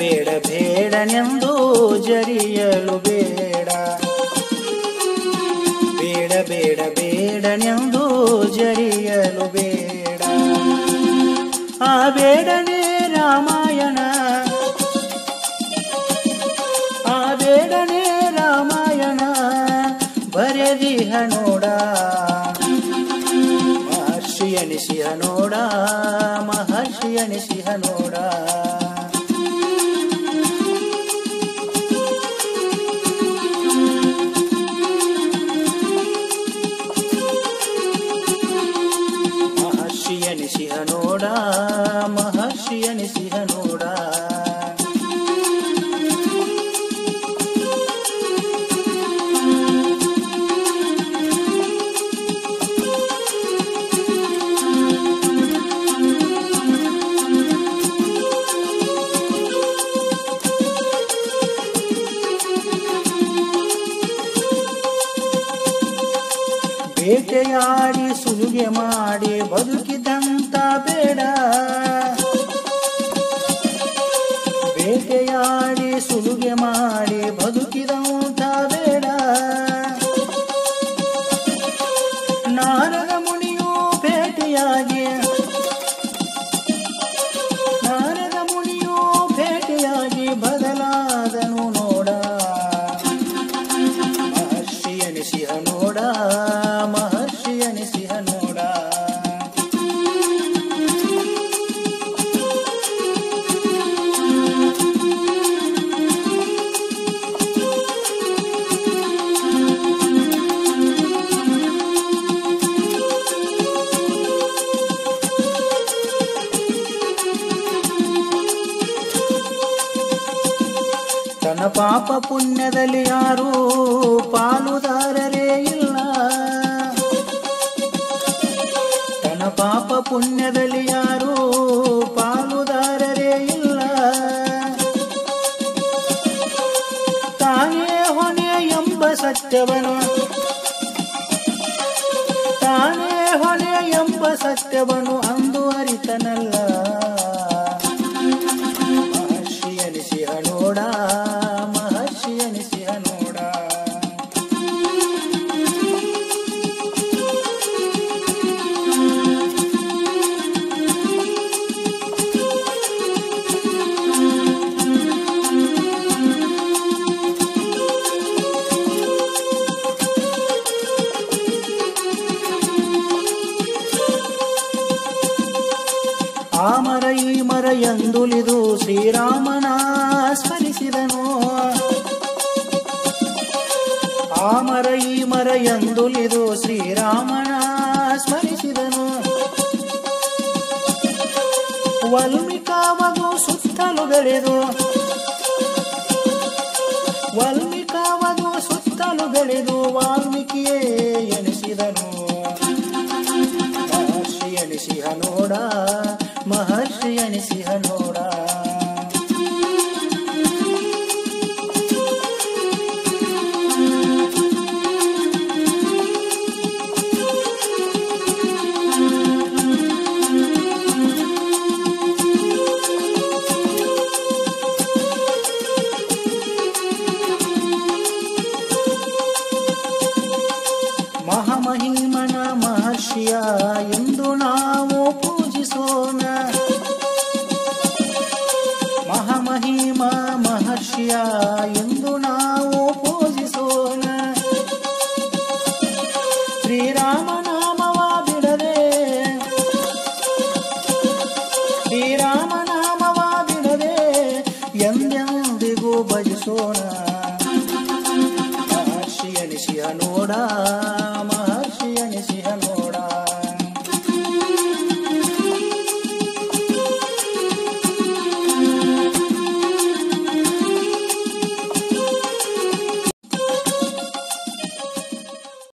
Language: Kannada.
ಬೇಡ ಬೇಡನೆಂದು ಜರಿಯಲು ಬೇಡ ಬೇಡ ಬೇಡ ಬೇಡನೆಂದು ಜರಿಯಲು ಬೇಡ ಆ ಬೇಡನೆ ರಾಮಾಯಣ ಆ ಬೇಡನೆ ರಾಮಾಯಣ ಬರೆದಿಹ ನೋಡ ಮಹರ್ಷಿ ಎನಿಸಿಹ ನೋಡ ಮಹರ್ಷಿ ಎನಿಸಿಹ ನೋಡ ಮಹರ್ಷಿ ಎನಿಸಿಹ ನೋಡ ಮಹರ್ಷಿ ಎನಿಸಿಹ ನೋಡ ಬೇಟೆಯಾಡಿ ಸುಲಿಗೆ ಮಾಡಿ ಬದುಕಿದಂತ ಬೇಡ ಬೇಟೆಯಾಡಿ ಸುಲಿಗೆ ಮಾಡಿ ಬದುಕಿದಂತ ಬೇಡ ನಾರದ ಮುನಿಯು ಭೇಟಿಯಾಗಿ ನಾರದ ಮುನಿಯು ಭೇಟಿಯಾಗಿ ಬದಲಾದನು ನೋಡ ಮಹರ್ಷಿ ಎನಿಸಿಹ ನೋಡ ಮಹರ್ಷಿ ಎನಿಸಿಹ ನೋಡ ತನ್ನ ಪಾಪ ಪುಣ್ಯದಲ್ಲಿ ಯಾರೂ ಪಾಲುದಾರರೇ ಇಲ್ಲ ತನ್ನ ಪಾಪ ಪುಣ್ಯದಲ್ಲಿ ಯಾರೂ ಪಾಲುದಾರರೇ ಇಲ್ಲ ತಾನೇ ಹೊಣೆ ಎಂಬ ಸತ್ಯವನು ತಾನೇ ಹೊಣೆ ಎಂಬ ಸತ್ಯವನು ಅಂದು ಅರಿತನಲ್ಲ ಮಹರ್ಷಿ ಅನಿಸಿಹ ನೋಡ ಮಹರ್ಷಿ ಅನಿಸಿಹ ನೋಡ ಆ ಮರ ಈ ಮರ ಎಂದುಲಿದು ಶ್ರೀರಾಮನ ಸ್ಮರಿಸಿದನು ಆ ಮರ ಈ ಮರ ಎಂದುಲಿದು ಶ್ರೀರಾಮನ ಸ್ಮರಿಸಿದನು ವಲ್ಮಿಕಾವದು ಸುತ್ತಲು ಬೆಳೆದು ವಲ್ಮಿಕಾವದು ಸುತ್ತಲು ಬೆಳೆದು ವಾಲ್ಮೀಕಿಯೇ ಎನಿಸಿದನು ಮಹರ್ಷಿ ಎನಿಸಿಹ ನೋಡ ಮಹರ್ಷಿ ಎನಿಸಿಹ ನೋಡ ಮಹಾಮಹಿಮನ ಮಹರ್ಷಿಯ ಎಂದು ನಾವು